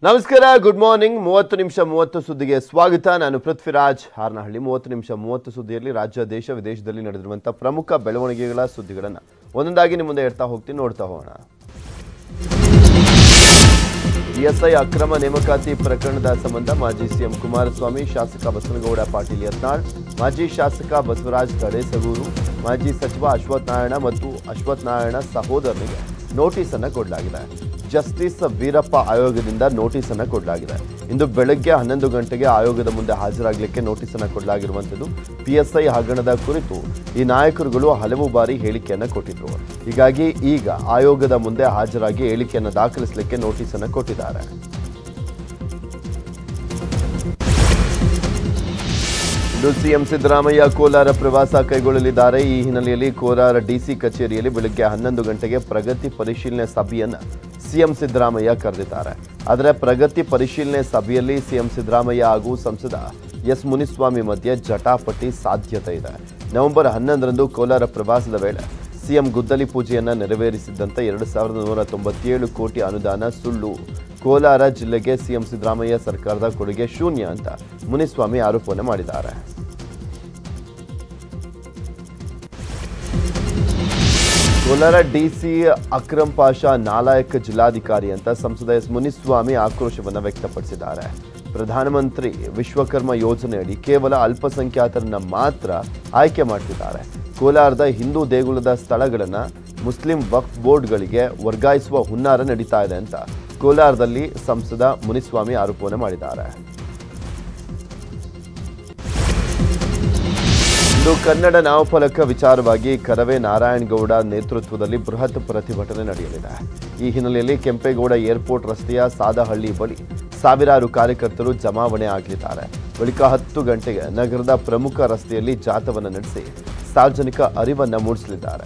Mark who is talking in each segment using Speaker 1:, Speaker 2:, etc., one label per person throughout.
Speaker 1: ನಮಸ್ಕಾರ good morning ಮೂವತ್ತು ನಿಮಿಷ ಮೂವತ್ತು ಸುದ್ದಿಗೆ ಸ್ವಾಗತ ನಾನು ಪೃಥ್ವಿರಾಜ್ ಹಾರ್ನಹಳ್ಳಿ ಮೂವತ್ತು ನಿಮಿಷ ಮೂವತ್ತು ಸುದ್ದಿಯಲ್ಲಿ ರಾಜ್ಯ ದೇಶ ವಿದೇಶದಲ್ಲಿ ನಡೆದಿರುವಂಥ ಪ್ರಮುಖ ಬೆಳವಣಿಗೆಗಳ ಸುದ್ದಿಗಳನ್ನು ಒಂದೊಂದಾಗಿ ನಿಮ್ಮ ಮುಂದೆ ಇಡ್ತಾ ಹೋಗ್ತೀನಿ ನೋಡ್ತಾ ಹೋಗೋಣ ಇಎಸ್ಐ ಅಕ್ರಮ ನೇಮಕಾತಿ ಪ್ರಕರಣದ ಸಂಬಂಧ ಮಾಜಿ ಸಿಎಂ ಕುಮಾರಸ್ವಾಮಿ ಶಾಸಕ ಬಸನಗೌಡ ಪಾಟೀಲ್ ಯತ್ನಾಳ್ ಮಾಜಿ ಶಾಸಕ ಬಸವರಾಜ್ ಕಡೇಸಗೂರು ಮಾಜಿ ಸಚಿವ ಅಶ್ವಥ್ ನಾರಾಯಣ ಮತ್ತು ಅಶ್ವಥ್ ನಾರಾಯಣ ಸಹೋದರನಿಗೆ ನೋಟಿಸ್ ಅನ್ನು ಕೊಡಲಾಗಿದೆ ಜಸ್ಟಿಸ್ ವೀರಪ್ಪ ಆಯೋಗದಿಂದ ನೋಟಿಸ್ ಅನ್ನು ಕೊಡಲಾಗಿದೆ ಇಂದು ಬೆಳಗ್ಗೆ ಹನ್ನೊಂದು ಗಂಟೆಗೆ ಆಯೋಗದ ಮುಂದೆ ಹಾಜರಾಗಲಿಕ್ಕೆ ನೋಟಿಸ್ ಅನ್ನು ಕೊಡಲಾಗಿರುವಂಥದ್ದು ಪಿಎಸ್ಐ ಹಗರಣದ ಕುರಿತು ಈ ನಾಯಕರುಗಳು ಹಲವು ಬಾರಿ ಹೇಳಿಕೆಯನ್ನು ಕೊಟ್ಟಿದ್ರು ಹೀಗಾಗಿ ಈಗ ಆಯೋಗದ ಮುಂದೆ ಹಾಜರಾಗಿ ಹೇಳಿಕೆಯನ್ನು ದಾಖಲಿಸಲಿಕ್ಕೆ ನೋಟಿಸ್ ಅನ್ನು ಕೊಟ್ಟಿದ್ದಾರೆ ಇಂದು ಸಿಎಂ ಸಿದ್ದರಾಮಯ್ಯ ಕೋಲಾರ ಪ್ರವಾಸ ಕೈಗೊಳ್ಳಲಿದ್ದಾರೆ ಈ ಹಿನ್ನೆಲೆಯಲ್ಲಿ ಕೋಲಾರ ಡಿಸಿ ಕಚೇರಿಯಲ್ಲಿ ಬೆಳಗ್ಗೆ ಹನ್ನೊಂದು ಗಂಟೆಗೆ ಪ್ರಗತಿ ಪರಿಶೀಲನೆ ಸಭೆಯನ್ನು ಸಿಎಂ ಸಿದ್ದರಾಮಯ್ಯ ಕರೆದಿದ್ದಾರೆ ಆದರೆ ಪ್ರಗತಿ ಪರಿಶೀಲನೆ ಸಭೆಯಲ್ಲಿ ಸಿಎಂ ಸಿದ್ದರಾಮಯ್ಯ ಹಾಗೂ ಸಂಸದ ಎಸ್ ಮುನಿಸ್ವಾಮಿ ಮಧ್ಯೆ ಜಟಾಪಟಿ ಸಾಧ್ಯತೆ ಇದೆ ನವೆಂಬರ್ ಹನ್ನೊಂದರಂದು ಕೋಲಾರ ಪ್ರವಾಸದ ವೇಳೆ ಸಿಎಂ ಗುದ್ದಲಿ ಪೂಜೆಯನ್ನ ನೆರವೇರಿಸಿದ್ದಂತೆ ಎರಡು ಸಾವಿರದ ನೂರ ತೊಂಬತ್ತೇಳು ಕೋಟಿ ಅನುದಾನ ಸುಳ್ಳು ಕೋಲಾರ ಜಿಲ್ಲೆಗೆ ಸಿಎಂ ಸಿದ್ದರಾಮಯ್ಯ ಸರ್ಕಾರದ ಕೊಡುಗೆ ಶೂನ್ಯ ಅಂತ ಮುನಿಸ್ವಾಮಿ ಆರೋಪವನ್ನು ಮಾಡಿದ್ದಾರೆ ಕೋಲಾರ ಡಿಸಿ ಅಕ್ರಮ್ ಪಾಷಾ ನಾಲಾಯಕ್ ಜಿಲ್ಲಾಧಿಕಾರಿ ಅಂತ ಸಂಸದ ಎಸ್ ಮುನಿಸ್ವಾಮಿ ಆಕ್ರೋಶವನ್ನು ವ್ಯಕ್ತಪಡಿಸಿದ್ದಾರೆ ಪ್ರಧಾನಮಂತ್ರಿ ವಿಶ್ವಕರ್ಮ ಯೋಜನೆಯಡಿ ಕೇವಲ ಅಲ್ಪಸಂಖ್ಯಾತರನ್ನ ಮಾತ್ರ ಆಯ್ಕೆ ಮಾಡ್ತಿದ್ದಾರೆ ಕೋಲಾರದ ಹಿಂದೂ ದೇಗುಲದ ಸ್ಥಳಗಳನ್ನು ಮುಸ್ಲಿಂ ವಕ್ಫ್ ಬೋರ್ಡ್ಗಳಿಗೆ ವರ್ಗಾಯಿಸುವ ಹುನ್ನಾರ ನಡೀತಾ ಇದೆ ಅಂತ ಕೋಲಾರದಲ್ಲಿ ಸಂಸದ ಮುನಿಸ್ವಾಮಿ ಆರೋಪವನ್ನು ಮಾಡಿದ್ದಾರೆ ಇಂದು ಕನ್ನಡ ನಾಮಫಲಕ ವಿಚಾರವಾಗಿ ಕರವೇ ನಾರಾಯಣಗೌಡ ನೇತೃತ್ವದಲ್ಲಿ ಬೃಹತ್ ಪ್ರತಿಭಟನೆ ನಡೆಯಲಿದೆ ಈ ಹಿನ್ನೆಲೆಯಲ್ಲಿ ಕೆಂಪೇಗೌಡ ಏರ್ಪೋರ್ಟ್ ರಸ್ತೆಯ ಸಾದಹಳ್ಳಿ ಬಳಿ ಸಾವಿರಾರು ಕಾರ್ಯಕರ್ತರು ಜಮಾವಣೆ ಆಗಲಿದ್ದಾರೆ ಬಳಿಕ ಹತ್ತು ಗಂಟೆಗೆ ನಗರದ ಪ್ರಮುಖ ರಸ್ತೆಯಲ್ಲಿ ಜಾಥವನ್ನು ನಡೆಸಿ ಸಾರ್ವಜನಿಕ ಅರಿವನ್ನು ಮೂಡಿಸಲಿದ್ದಾರೆ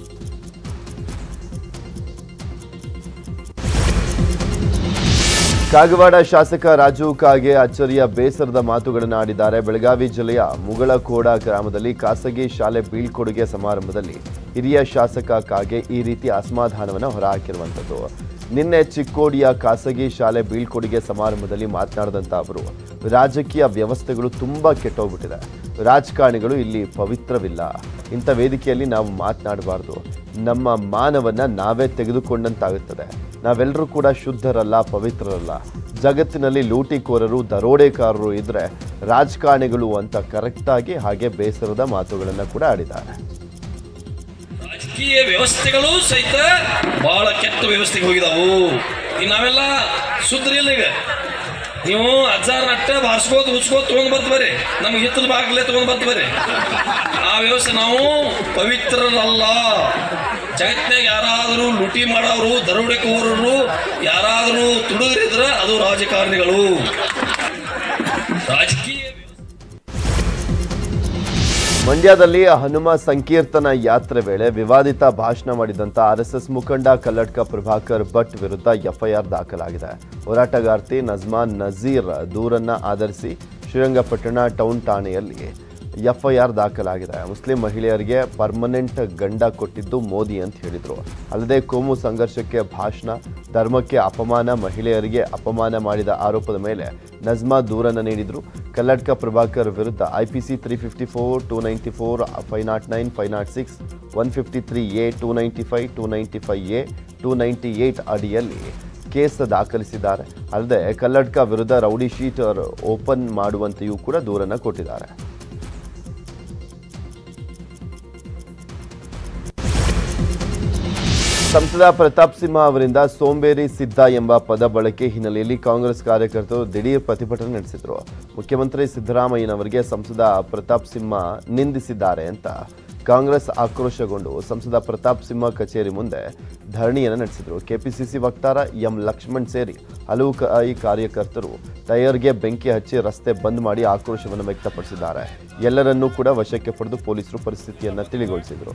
Speaker 1: ಕಾಗವಾಡ ಶಾಸಕ ರಾಜು ಕಾಗೆ ಅಚ್ಚರಿಯ ಬೇಸರದ ಮಾತುಗಳನ್ನು ಆಡಿದ್ದಾರೆ ಬೆಳಗಾವಿ ಜಿಲ್ಲೆಯ ಮುಗಳಕೋಡ ಗ್ರಾಮದಲ್ಲಿ ಖಾಸಗಿ ಶಾಲೆ ಬೀಳ್ಕೊಡುಗೆ ಸಮಾರಂಭದಲ್ಲಿ ಹಿರಿಯ ಶಾಸಕ ಕಾಗೆ ಈ ರೀತಿ ಅಸಮಾಧಾನವನ್ನು ಹೊರಹಾಕಿರುವಂಥದ್ದು ನಿನ್ನೆ ಚಿಕ್ಕೋಡಿಯ ಖಾಸಗಿ ಶಾಲೆ ಬೀಳ್ಕೊಡುಗೆ ಸಮಾರಂಭದಲ್ಲಿ ಮಾತನಾಡಿದಂಥ ಅವರು ರಾಜಕೀಯ ವ್ಯವಸ್ಥೆಗಳು ತುಂಬ ಕೆಟ್ಟೋಗ್ಬಿಟ್ಟಿದೆ ರಾಜಕಾರಣಿಗಳು ಇಲ್ಲಿ ಪವಿತ್ರವಿಲ್ಲ ಇಂಥ ವೇದಿಕೆಯಲ್ಲಿ ನಾವು ಮಾತನಾಡಬಾರ್ದು ನಮ್ಮ ಮಾನವನ್ನ ನಾವೇ ತೆಗೆದುಕೊಂಡಂತಾಗುತ್ತದೆ ನಾವೆಲ್ಲರೂ ಕೂಡ ಶುದ್ಧರಲ್ಲ ಪವಿತ್ರರಲ್ಲ ಜಗತ್ತಿನಲ್ಲಿ ಲೂಟಿಕೋರರು ದರೋಡೆಕಾರರು ಇದ್ರೆ ರಾಜಕಾರಣಿಗಳು ಅಂತ ಕರೆಕ್ಟಾಗಿ ಹಾಗೆ ಬೇಸರದ ಮಾತುಗಳನ್ನು ಕೂಡ ಆಡಿದ್ದಾರೆ
Speaker 2: ರಾಜಕೀಯ ವ್ಯವಸ್ಥೆಗಳು ಸಹಿತ ಬಹಳ ಕೆಟ್ಟ ವ್ಯವಸ್ಥೆಗೆ ಹೋಗಿದಾವು ಈಗ ನಾವೆಲ್ಲ ಸುದ್ರಿಲ್ಲ ಈಗ ನೀವು ಅಜ್ಜಾರ್ ನಟ್ಟ ಬಾರ್ಸ್ಕೋದ್ ಉಚ್ಕೋದ್ ತಗೊಂಡ್ ಬರ್ತ ಬರ್ರಿ ನಮ್ಗೆ ಹಿತ್ತದ ಬಾಗ್ಲೇ ತಗೊಂಡ್ ಬರ್ತ ಬರ್ರಿ ಆ ವ್ಯವಸ್ಥೆ ನಾವು ಪವಿತ್ರರಲ್ಲ ಜಗತ್ನಾಗ ಯಾರಾದರೂ ಲೂಟಿ ಮಾಡೋರು ದರೋಡೆಕೋರರು ಯಾರಾದರೂ ತುಡುಗರಿದ್ರ ಅದು ರಾಜಕಾರಣಿಗಳು ರಾಜಕೀಯ
Speaker 1: ಮಂಡ್ಯದಲ್ಲಿ ಹನುಮ ಸಂಕೀರ್ತನ ಯಾತ್ರೆ ವೇಳೆ ವಿವಾದಿತ ಭಾಷಣ ಮಾಡಿದಂತ ಆರ್ಎಸ್ಎಸ್ ಮುಖಂಡ ಕಲ್ಲಡ್ಕ ಪ್ರಭಾಕರ್ ಭಟ್ ವಿರುದ್ಧ ಎಫ್ಐಆರ್ ದಾಖಲಾಗಿದೆ ಹೋರಾಟಗಾರ್ತಿ ನಜ್ಮಾನ್ ನಜೀರ್ ದೂರನ್ನ ಆಧರಿಸಿ ಶ್ರೀರಂಗಪಟ್ಟಣ ಟೌನ್ ಠಾಣೆಯಲ್ಲಿ ಎಫ್ಐಆರ್ ದಾಖಲಾಗಿದೆ ಮುಸ್ಲಿಂ ಮಹಿಳೆಯರಿಗೆ ಪರ್ಮನೆಂಟ್ ಗಂಡ ಕೊಟ್ಟಿದ್ದು ಮೋದಿ ಅಂತ ಹೇಳಿದ್ರು ಅಲ್ಲದೆ ಕೋಮು ಸಂಘರ್ಷಕ್ಕೆ ಭಾಷಣ ಧರ್ಮಕ್ಕೆ ಅಪಮಾನ ಮಹಿಳೆಯರಿಗೆ ಅಪಮಾನ ಮಾಡಿದ ಆರೋಪದ ಮೇಲೆ ನಜ್ಮಾ ದೂರನ್ನು ನೀಡಿದ್ರು ಕಲ್ಲಡ್ಕ ಪ್ರಭಾಕರ್ ವಿರುದ್ಧ IPC three fifty four two ninety four five nought nine five nought six one fifty three A two ninety five two ninety five A two ninety eight ಅಡಿಯಲ್ಲಿ ಕೇಸ್ ದಾಖಲಿಸಿದ್ದಾರೆ ಅಲ್ಲದೆ ಕಲ್ಲಡ್ಕ ವಿರುದ್ಧ ರೌಡಿ ಶೀಟರ್ ಓಪನ್ ಮಾಡುವಂತೆಯೂ ಕೂಡ ದೂರನ್ನು ಕೊಟ್ಟಿದ್ದಾರೆ ಸಂಸದ ಪ್ರತಾಪ್ ಸಿಂಹ ಅವರಿಂದ ಸೋಂಬೇರಿ ಸಿದ್ಧ ಎಂಬ ಪದ ಬಳಕೆ ಹಿನ್ನೆಲೆಯಲ್ಲಿ ಕಾಂಗ್ರೆಸ್ ಕಾರ್ಯಕರ್ತರು ದಿಢೀರ್ ಪ್ರತಿಭಟನೆ ನಡೆಸಿದರು ಮುಖ್ಯಮಂತ್ರಿ ಸಿದ್ದರಾಮಯ್ಯನವರಿಗೆ ಸಂಸದ ಪ್ರತಾಪ್ ಸಿಂಹ ನಿಂದಿಸಿದ್ದಾರೆ ಅಂತ ಕಾಂಗ್ರೆಸ್ ಆಕ್ರೋಶಗೊಂಡು ಸಂಸದ ಪ್ರತಾಪ್ ಸಿಂಹ ಕಚೇರಿ ಮುಂದೆ ಧರಣಿಯನ್ನು ನಡೆಸಿದರು ಕೆಪಿಸಿಸಿ ವಕ್ತಾರ ಎಂ ಲಕ್ಷ್ಮಣ್ ಸೇರಿ ಹಲವು ಕ- ಈ ಕಾರ್ಯಕರ್ತರು ಟೈರ್ಗೆ ಬೆಂಕಿ ಹಚ್ಚಿ ರಸ್ತೆ ಬಂದ್ ಮಾಡಿ ಆಕ್ರೋಶವನ್ನು ವ್ಯಕ್ತಪಡಿಸಿದ್ದಾರೆ ಎಲ್ಲರನ್ನೂ ಕೂಡ ವಶಕ್ಕೆ ಪಡೆದು ಪೊಲೀಸರು ಪರಿಸ್ಥಿತಿಯನ್ನು ತಿಳಿಗೊಳಿಸಿದರು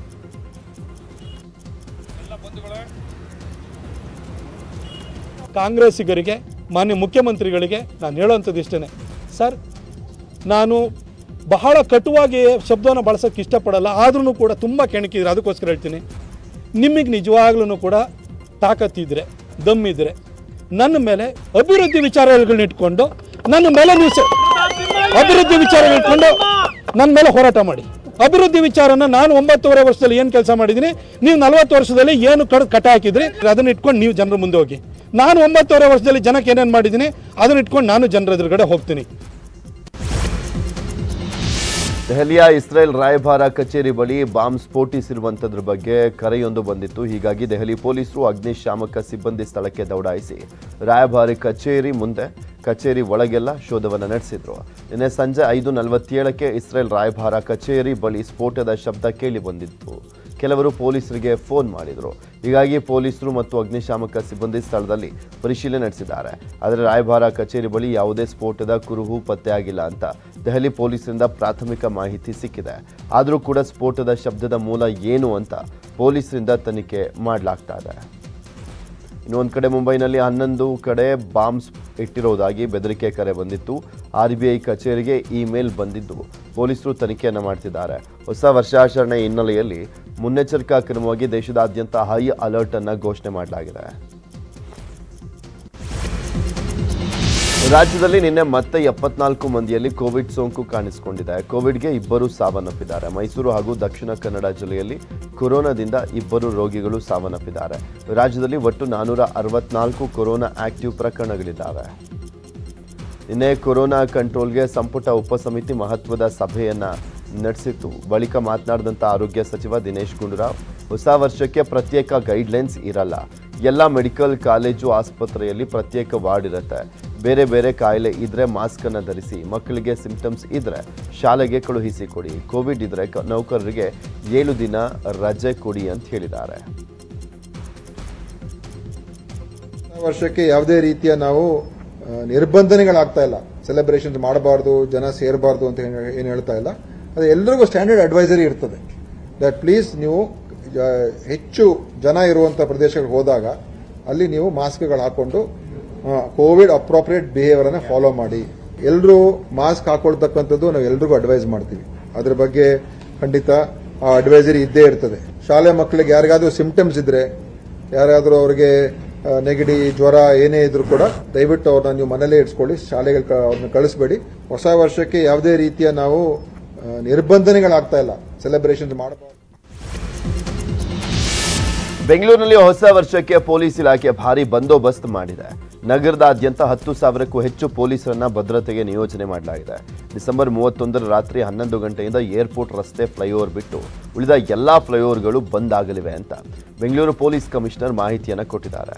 Speaker 3: ಕಾಂಗ್ರೆಸ್ಸಿಗರಿಗೆ ಮಾನ್ಯ ಮುಖ್ಯಮಂತ್ರಿಗಳಿಗೆ ನಾನು ಹೇಳೋವಂಥದ್ದು ಇಷ್ಟೇ ಸರ್ ನಾನು ಬಹಳ ಕಟುವಾಗಿ ಶಬ್ದವನ್ನು ಬಳಸೋಕ್ಕೆ ಇಷ್ಟಪಡಲ್ಲ ಆದ್ರೂ ಕೂಡ ತುಂಬ ಕೆಣಕಿದ್ರೆ ಅದಕ್ಕೋಸ್ಕರ ಹೇಳ್ತೀನಿ ನಿಮಗೆ ನಿಜವಾಗ್ಲೂ ಕೂಡ ತಾಕತ್ತಿದ್ರೆ ದಮ್ಮಿದ್ರೆ ನನ್ನ ಮೇಲೆ ಅಭಿವೃದ್ಧಿ ವಿಚಾರಗಳನ್ನ ಇಟ್ಕೊಂಡು ನನ್ನ ಮೇಲೆ ನೀವು ಸ- ಅಭಿವೃದ್ಧಿ ವಿಚಾರಗಳನ್ನ ಇಟ್ಕೊಂಡು ನನ್ನ ಮೇಲೆ ಹೋರಾಟ ಮಾಡಿ ಅಭಿವೃದ್ಧಿ ವಿಚಾರನ ನಾನು ಒಂಬತ್ತುವರೆ ವರ್ಷದಲ್ಲಿ ಏನು ಕೆಲಸ ಮಾಡಿದ್ದೀನಿ ನೀವು ನಲವತ್ತು ವರ್ಷದಲ್ಲಿ ಏನು ಕಡ್ ಕಟ ಹಾಕಿದ್ರಿ ಅದನ್ನ ಇಟ್ಕೊಂಡು ನೀವು ಜನರ ಮುಂದೆ ಹೋಗಿ ನಾನು ಒಂಬತ್ತುವರೆ ವರ್ಷದಲ್ಲಿ ಜನಕ್ಕೆ ಏನೇನು ಮಾಡಿದ್ದೀನಿ ಅದನ್ನ ಇಟ್ಕೊಂಡು ನಾನು ಜನರ ಎದುರುಗಡೆ ಹೋಗ್ತೀನಿ
Speaker 1: ದೆಹಲಿಯ ಇಸ್ರೇಲ್ ರಾಯಭಾರ ಕಚೇರಿ ಬಳಿ ಬಾಂಬ್ ಸ್ಫೋಟಿಸಿರುವಂತದ್ರ ಬಗ್ಗೆ ಕರೆಯೊಂದು ಬಂದಿತ್ತು ಹೀಗಾಗಿ ದೆಹಲಿ ಪೊಲೀಸರು ಅಗ್ನಿಶಾಮಕ ಸಿಬ್ಬಂದಿ ಸ್ಥಳಕ್ಕೆ ದೌಡಾಯಿಸಿ ರಾಯಭಾರಿ ಕಚೇರಿ ಮುಂದೆ ಕಚೇರಿ ಒಳಗೆಲ್ಲ ಶೋಧವನ್ನು ನಡೆಸಿದ್ರು ನಿನ್ನೆ ಸಂಜೆ ಐದು ನಲವತ್ತೇಳಕ್ಕೆ ಇಸ್ರೇಲ್ ರಾಯಭಾರ ಕಚೇರಿ ಬಳಿ ಸ್ಫೋಟದ ಶಬ್ದ ಕೇಳಿ ಬಂದಿತ್ತು ಕೆಲವರು ಪೊಲೀಸರಿಗೆ ಫೋನ್ ಮಾಡಿದರು ಹೀಗಾಗಿ ಪೊಲೀಸರು ಮತ್ತು ಅಗ್ನಿಶಾಮಕ ಸಿಬ್ಬಂದಿ ಸ್ಥಳದಲ್ಲಿ ಪರಿಶೀಲನೆ ನಡೆಸಿದ್ದಾರೆ ಆದರೆ ರಾಯಭಾರ ಕಚೇರಿ ಬಳಿ ಯಾವುದೇ ಸ್ಫೋಟದ ಕುರುಹು ಪತ್ತೆಯಾಗಿಲ್ಲ ಅಂತ ದೆಹಲಿ ಪೊಲೀಸರಿಂದ ಪ್ರಾಥಮಿಕ ಮಾಹಿತಿ ಸಿಕ್ಕಿದೆ ಆದರೂ ಕೂಡ ಸ್ಫೋಟದ ಶಬ್ದದ ಮೂಲ ಏನು ಅಂತ ಪೊಲೀಸರಿಂದ ತನಿಖೆ ಮಾಡಲಾಗ್ತಾ ಇದೆ ಇನ್ನು ಒಂದು ಕಡೆ ಮುಂಬೈನಲ್ಲಿ ಹನ್ನೊಂದು ಕಡೆ ಬಾಂಬ್ಸ್ ಇಟ್ಟಿರುವುದಾಗಿ ಬೆದರಿಕೆ ಕರೆ ಬಂದಿತ್ತು ಆರ್ ಬಿ ಐ ಕಚೇರಿಗೆ ಇಮೇಲ್ ಬಂದಿದ್ದು ಪೊಲೀಸರು ತನಿಖೆಯನ್ನು ಮಾಡ್ತಿದ್ದಾರೆ ಹೊಸ ವರ್ಷಾಚರಣೆ ಹಿನ್ನೆಲೆಯಲ್ಲಿ ಮುನ್ನೆಚ್ಚರಿಕಾ ಕ್ರಮವಾಗಿ ದೇಶದಾದ್ಯಂತ ಹೈ ಅಲರ್ಟ್ ಅನ್ನು ಘೋಷಣೆ ಮಾಡಲಾಗಿದೆ ರಾಜ್ಯದಲ್ಲಿ ನಿನ್ನೆ ಮತ್ತೆ ಎಪ್ಪತ್ನಾಲ್ಕು ಮಂದಿಯಲ್ಲಿ ಕೋವಿಡ್ ಸೋಂಕು ಕಾಣಿಸಿಕೊಂಡಿದೆ ಕೋವಿಡ್ಗೆ ಇಬ್ಬರು ಸಾವನ್ನಪ್ಪಿದ್ದಾರೆ ಮೈಸೂರು ಹಾಗೂ ದಕ್ಷಿಣ ಕನ್ನಡ ಜಿಲ್ಲೆಯಲ್ಲಿ ಕೊರೋನಾದಿಂದ ಇಬ್ಬರು ರೋಗಿಗಳು ಸಾವನ್ನಪ್ಪಿದ್ದಾರೆ ರಾಜ್ಯದಲ್ಲಿ ಒಟ್ಟು ನಾನೂರ ಅರವತ್ನಾಲ್ಕು ಕೊರೋನಾ ಆಕ್ಟಿವ್ ಪ್ರಕರಣಗಳಿದ್ದಾವೆ ನಿನ್ನೆ ಕೊರೋನಾ ಕಂಟ್ರೋಲ್ಗೆ ಸಂಪುಟ ಉಪಸಮಿತಿ ಮಹತ್ವದ ಸಭೆಯನ್ನ ನಡೆಸಿತ್ತು ಬಳಿಕ ಮಾತನಾಡಿದಂಥ ಆರೋಗ್ಯ ಸಚಿವ ದಿನೇಶ್ ಗುಂಡೂರಾವ್ ಹೊಸ ವರ್ಷಕ್ಕೆ ಪ್ರತ್ಯೇಕ ಗೈಡ್ಲೈನ್ಸ್ ಇರಲ್ಲ ಎಲ್ಲ ಮೆಡಿಕಲ್ ಕಾಲೇಜು ಆಸ್ಪತ್ರೆಯಲ್ಲಿ ಪ್ರತ್ಯೇಕ ವಾರ್ಡ್ ಇರುತ್ತೆ ಬೇರೆ ಬೇರೆ ಕಾಯಿಲೆ ಇದ್ರೆ ಮಾಸ್ಕ್ ಅನ್ನ ಧರಿಸಿ ಮಕ್ಕಳಿಗೆ ಸಿಂಪ್ಟಮ್ಸ್ ಇದ್ರೆ ಶಾಲೆಗೆ ಕಳುಹಿಸಿ ಕೊಡಿ ಕೋವಿಡ್ ಇದ್ರೆ ಕ- ನೌಕರರಿಗೆ ಏಳು ದಿನ ರಜೆ ಕೊಡಿ ಅಂತ ಹೇಳಿದ್ದಾರೆ
Speaker 4: ವರ್ಷಕ್ಕೆ ಯಾವುದೇ ರೀತಿಯ ನಾವು ಆ, ನಿರ್ಬಂಧನೆಗಳಾಗ್ತಾ ಇಲ್ಲ ಸೆಲೆಬ್ರೇಷನ್ಸ್ ಮಾಡಬಾರ್ದು ಜನ ಸೇರಬಾರ್ದು ಅಂತ ಏನ್- ಏನು ಹೇಳ್ತಾ ಇಲ್ಲ ಅದು ಎಲ್ರಿಗೂ ಸ್ಟ್ಯಾಂಡರ್ಡ್ ಅಡ್ವೈಸರಿ ಇರ್ತದೆ ದಟ್ ಪ್ಲೀಸ್ ನೀವು ಆ, ಹೆಚ್ಚು ಜನ ಇರುವಂಥ ಪ್ರದೇಶಗಳಿಗೆ ಹೋದಾಗ ಅಲ್ಲಿ ನೀವು ಮಾಸ್ಕ್ಗಳು ಹಾಕೊಂಡು ಕೋವಿಡ್ ಅಪ್ರೋಪ್ರಿಯೇಟ್ ಬಿಹೇವಿಯರ್ ಅನ್ನ ಫಾಲೋ ಮಾಡಿ ಎಲ್ಲರೂ ಮಾಸ್ಕ್ ಹಾಕೊಳ್ತಕ್ಕಂಥದ್ದು ನಾವು ಎಲ್ರಿಗೂ ಅಡ್ವೈಸ್ ಮಾಡ್ತೀವಿ ಅದ್ರ ಬಗ್ಗೆ ಖಂಡಿತ ಆ ಅಡ್ವೈಸರಿ ಇದ್ದೇ ಇರ್ತದೆ ಶಾಲೆ ಮಕ್ಕಳಿಗೆ ಯಾರಿಗಾದ್ರೂ ಸಿಂಪ್ಟಮ್ಸ್ ಇದ್ರೆ ಯಾರಾದರೂ ಅವರಿಗೆ ಆ, ನೆಗಡಿ ಜ್ವರ ಏನೇ ಇದ್ರೂ ಕೂಡ ದಯವಿಟ್ಟು ಅವ್ರನ್ನ ನೀವು ಮನೇಲೇ ಇಡ್ಸ್ಕೊಳ್ಳಿ ಶಾಲೆಗೆ ಕ- ಅವ್ರನ್ನ ಕಳಿಸ್ಬೇಡಿ ಹೊಸ ವರ್ಷಕ್ಕೆ ಯಾವುದೇ ರೀತಿಯ ನಾವು ಆ, ನಿರ್ಬಂಧನೆಗಳಾಗ್ತಾ ಇಲ್ಲ ಸೆಲೆಬ್ರೇಷನ್ಸ್ ಮಾಡಬಾರ್ದು
Speaker 1: ಬೆಂಗಳೂರಿನಲ್ಲಿ ಹೊಸ ವರ್ಷಕ್ಕೆ ಪೊಲೀಸ್ ಇಲಾಖೆ ಭಾರಿ ಬಂದೋಬಸ್ತ್ ಮಾಡಿದೆ ನಗರದಾದ್ಯಂತ ಹತ್ತು ಸಾವಿರಕ್ಕೂ ಹೆಚ್ಚು ಪೊಲೀಸರನ್ನ ಭದ್ರತೆಗೆ ನಿಯೋಜನೆ ಮಾಡಲಾಗಿದೆ ಡಿಸೆಂಬರ್ ಮೂವತ್ತೊಂದರ ರಾತ್ರಿ ಹನ್ನೊಂದು ಗಂಟೆಯಿಂದ ಏರ್ಪೋರ್ಟ್ ರಸ್ತೆ ಫ್ಲೈಓವರ್ ಬಿಟ್ಟು ಉಳಿದ ಎಲ್ಲಾ ಫ್ಲೈಓವರ್ಗಳು ಬಂದ್ ಆಗಲಿವೆ ಅಂತ ಬೆಂಗಳೂರು ಪೊಲೀಸ್ ಕಮಿಷನರ್ ಮಾಹಿತಿಯನ್ನು ಕೊಟ್ಟಿದ್ದಾರೆ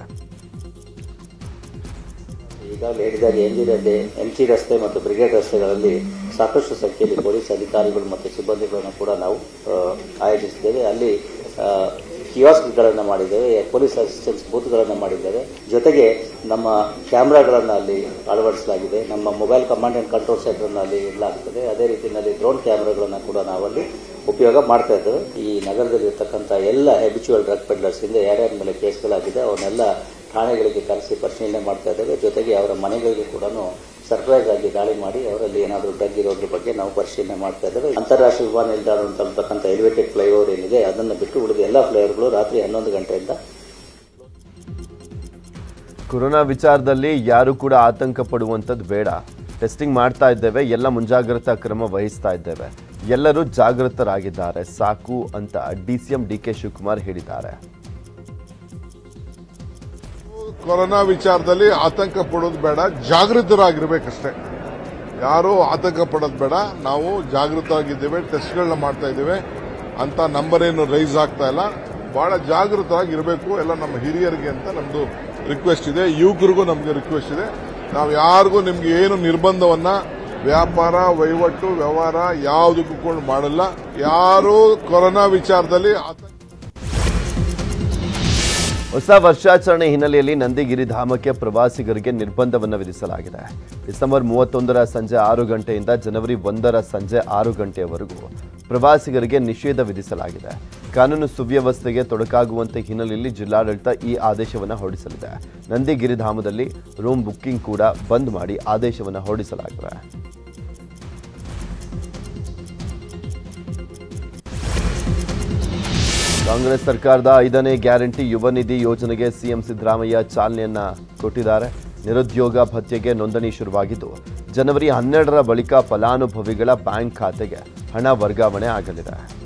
Speaker 5: ಈಗಾಗಲೇ ಹೇಳಿದಾಗ ಎಂ ಜಿ ರಸ್ತೆ ಎಂ ಸಿ ರಸ್ತೆ ಮತ್ತು ಬ್ರಿಗೇಡ್ ರಸ್ತೆಗಳಲ್ಲಿ ಸಾಕಷ್ಟು ಸಂಖ್ಯೆಯಲ್ಲಿ ಪೊಲೀಸ್ ಅಧಿಕಾರಿಗಳು ಮತ್ತು ಸಿಬ್ಬಂದಿಗಳನ್ನು ಕೂಡ ನಾವು ಆ, ಆಯೋಜಿಸಿದ್ದೇವೆ ಅಲ್ಲಿ ಕಿಯಾಸ್ಕ್ಗಳನ್ನು ಮಾಡಿದ್ದೇವೆ ಪೊಲೀಸ್ ಅಸಿಸ್ಟೆನ್ಸ್ ಬೂತ್ಗಳನ್ನು ಮಾಡಿದ್ದೇವೆ ಜೊತೆಗೆ ನಮ್ಮ ಕ್ಯಾಮ್ರಾಗಳನ್ನು ಅಲ್ಲಿ ಅಳವಡಿಸಲಾಗಿದೆ ನಮ್ಮ ಮೊಬೈಲ್ ಕಮಾಂಡ್ ಆ್ಯಂಡ್ ಕಂಟ್ರೋಲ್ ಸೆಂಟರ್ನ ಅಲ್ಲಿ ಇಡಲಾಗ್ತದೆ ಅದೇ ರೀತಿಯಲ್ಲಿ ಡ್ರೋನ್ ಕ್ಯಾಮ್ರಾಗಳನ್ನು ಕೂಡ ನಾವಲ್ಲಿ ಉಪಯೋಗ ಮಾಡ್ತಾ ಇದ್ದೇವೆ ಈ ನಗರದಲ್ಲಿ ಇರ್ತಕ್ಕಂಥ ಎಲ್ಲ ಹೆಬಿಚುವಲ್ ಡ್ರಗ್ ಪೆಡ್ಲರ್ಸ್ ಹಿಂದೆ ಯಾರ್ಯಾರ ಮೇಲೆ ಕೇಸ್ಗಳಾಗಿದೆ ಅವನ್ನೆಲ್ಲ ಠಾಣೆಗಳಿಗೆ ಕರೆಸಿ ಪರಿಶೀಲನೆ ಮಾಡ್ತಾ ಇದ್ದೇವೆ ಜೊತೆಗೆ ಅವರ ಮನೆಗಳಿಗೆ ಕೂಡ ಸರ್ಪ್ರೈಸ್ ಆಗಿ ದಾಳಿ ಮಾಡಿ ಅವರಲ್ಲಿ ಏನಾದರೂ ಡ್ರಗ್ ಇರೋದ್ರ ಬಗ್ಗೆ ನಾವು ಪರಿಶೀಲನೆ ಮಾಡ್ತಾ ಇದ್ದೇವೆ ಅಂತಾರಾಷ್ಟ್ರೀಯ ವಿಮಾನ ನಿಲ್ದಾಣ ಅಂತ ಅಂತಕ್ಕಂಥ ಎಲಿವೇಟೆಡ್ ಫ್ಲೈಓವರ್ ಏನಿದೆ ಅದನ್ನು ಬಿಟ್ಟು ಉಳಿದ ಎಲ್ಲ ಫ್ಲೈಓವರ್ಗಳು ರಾತ್ರಿ ಹನ್ನೊಂದು ಗಂಟೆಯಿಂದ
Speaker 1: ಕೊರೋನಾ ವಿಚಾರದಲ್ಲಿ ಯಾರು ಕೂಡ ಆತಂಕ ಪಡುವಂಥದ್ದು ಬೇಡ ಟೆಸ್ಟಿಂಗ್ ಮಾಡ್ತಾ ಇದ್ದೇವೆ ಎಲ್ಲ ಮುಂಜಾಗ್ರತಾ ಕ್ರಮ ವಹಿಸ್ತಾ ಇದ್ದೇವೆ ಎಲ್ಲರೂ ಜಾಗೃತರಾಗಿದ್ದಾರೆ ಸಾಕು ಅಂತ ಡಿಸಿಎಂ ಡಿ ಕೆ ಶಿವಕುಮಾರ್ ಹೇಳಿದ್ದಾರೆ
Speaker 6: ಕೊರೋನಾ ವಿಚಾರದಲ್ಲಿ ಆತಂಕ ಪಡೋದು ಬೇಡ ಜಾಗೃತರಾಗಿರ್ಬೇಕಷ್ಟೇ ಯಾರು ಆತಂಕ ಪಡೋದು ಬೇಡ ನಾವು ಜಾಗೃತವಾಗಿದ್ದೇವೆ ಟೆಸ್ಟ್ಗಳನ್ನ ಮಾಡ್ತಾ ಇದ್ದೇವೆ ಅಂತ ನಂಬರ್ ಏನು ರೈಸ್ ಆಗ್ತಾ ಇಲ್ಲ ಬಹಳ ಜಾಗೃತರಾಗಿರಬೇಕು ಎಲ್ಲ ನಮ್ಮ ಹಿರಿಯರಿಗೆ ಅಂತ ನಮ್ದು ರಿಕ್ವೆಸ್ಟ್ ಇದೆ ಯುವಕರಿಗೂ ನಮಗೆ ರಿಕ್ವೆಸ್ಟ್ ಇದೆ ನಾವು ಯಾರಿಗೂ ನಿಮ್ಗೆ ಏನು ನಿರ್ಬಂಧವನ್ನ ವ್ಯಾಪಾರ ವಹಿವಾಟು ವ್ಯವಹಾರ ಯಾವುದಕ್ಕೂ ಕೂಡ ಮಾಡಲ್ಲ ಯಾರು ಕೊರೋನಾ ವಿಚಾರದಲ್ಲಿ ಆತಂಕ
Speaker 1: ಹೊಸ ವರ್ಷಾಚರಣೆ ಹಿನ್ನೆಲೆಯಲ್ಲಿ ನಂದಿಗಿರಿ ಧಾಮಕ್ಕೆ ಪ್ರವಾಸಿಗರಿಗೆ ನಿರ್ಬಂಧವನ್ನು ವಿಧಿಸಲಾಗಿದೆ ಡಿಸೆಂಬರ್ ಮೂವತ್ತೊಂದರ ಸಂಜೆ ಆರು ಗಂಟೆಯಿಂದ ಜನವರಿ ಒಂದರ ಸಂಜೆ ಆರು ಗಂಟೆಯವರೆಗೂ ಪ್ರವಾಸಿಗರಿಗೆ ನಿಷೇಧ ವಿಧಿಸಲಾಗಿದೆ ಕಾನೂನು ಸುವ್ಯವಸ್ಥೆಗೆ ತೊಡಕಾಗುವಂತೆ ಹಿನ್ನೆಲೆಯಲ್ಲಿ ಜಿಲ್ಲಾಡಳಿತ ಈ ಆದೇಶವನ್ನು ಹೊರಡಿಸಲಿದೆ ನಂದಿಗಿರಿ ಧಾಮದಲ್ಲಿ ರೂಮ್ ಬುಕ್ಕಿಂಗ್ ಕೂಡ ಬಂದ್ ಮಾಡಿ ಆದೇಶವನ್ನು ಹೊರಡಿಸಲಾಗಿದೆ ಕಾಂಗ್ರೆಸ್ ಸರ್ಕಾರದ ಐದನೇ ಗ್ಯಾರಂಟಿ ಯುವ ನಿಧಿ ಯೋಜನೆಗೆ ಸಿಎಂ ಸಿದ್ದರಾಮಯ್ಯ ಚಾಲನೆಯನ್ನ ಕೊಟ್ಟಿದ್ದಾರೆ ನಿರುದ್ಯೋಗ ಭತ್ಯೆಗೆ ನೋಂದಣಿ ಶುರುವಾಗಿದ್ದು ಜನವರಿ ಹನ್ನೆರಡರ ಬಳಿಕ ಫಲಾನುಭವಿಗಳ ಬ್ಯಾಂಕ್ ಖಾತೆಗೆ ಹಣ ವರ್ಗಾವಣೆ ಆಗಲಿದೆ